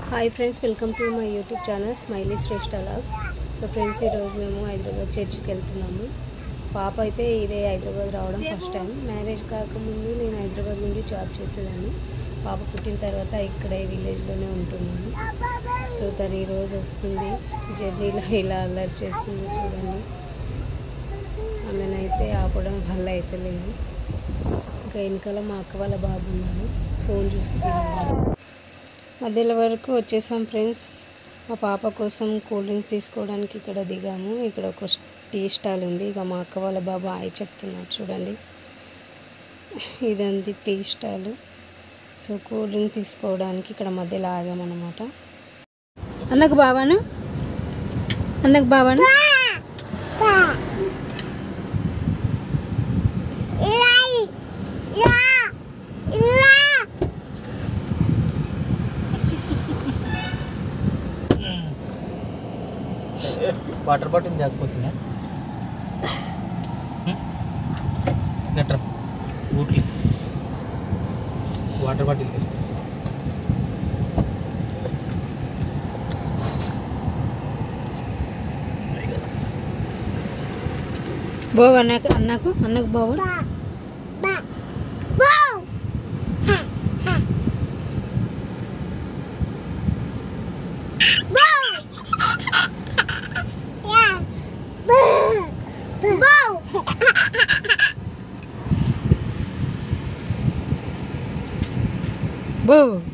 hi friends welcome to my YouTube channel Smiley Shreshta logs so friends ఈరోజు మేము హైదరాబాద్ చర్చికి వెళ్తున్నాము పాప అయితే ఇదే హైదరాబాద్ రావడం ఫస్ట్ టైం మ్యారేజ్ కాకముందు నేను హైదరాబాద్ నుండి జాబ్ చేసేదాన్ని పాప పుట్టిన తర్వాత ఇక్కడే విలేజ్లోనే ఉంటున్నాను సో తను ఈరోజు వస్తుంది జర్నీలో ఇలా అల్లరి చేస్తుంది చూడండి ఆమెనైతే ఆపడం వల్ల అయితే లేదు ఇంకా వెనకాల మా అక్క వాళ్ళ బాబు ఉన్నాడు ఫోన్ చూస్తున్నాడు మధ్యలో వరకు వచ్చేసాం ఫ్రెండ్స్ మా పాప కోసం కూల్ డ్రింక్స్ తీసుకోవడానికి ఇక్కడ దిగాము ఇక్కడ ఒక టీ స్టాల్ ఉంది ఇక మా అక్క వాళ్ళ బాబు ఆయి చెప్తున్నాడు చూడండి ఇదండి tea stall so cool drink తీసుకోవడానికి ఇక్కడ మధ్యలో ఆగామన్నమాట అన్నకు బాబాను అన్నకు బాబాను వాటర్ బాటిల్ తేకపోతున్నా లెటర్ బూట్లు వాటర్ బాటిల్ తెస్తా బాబు అన్నకు అన్నకు అన్నకు బాబు బాబు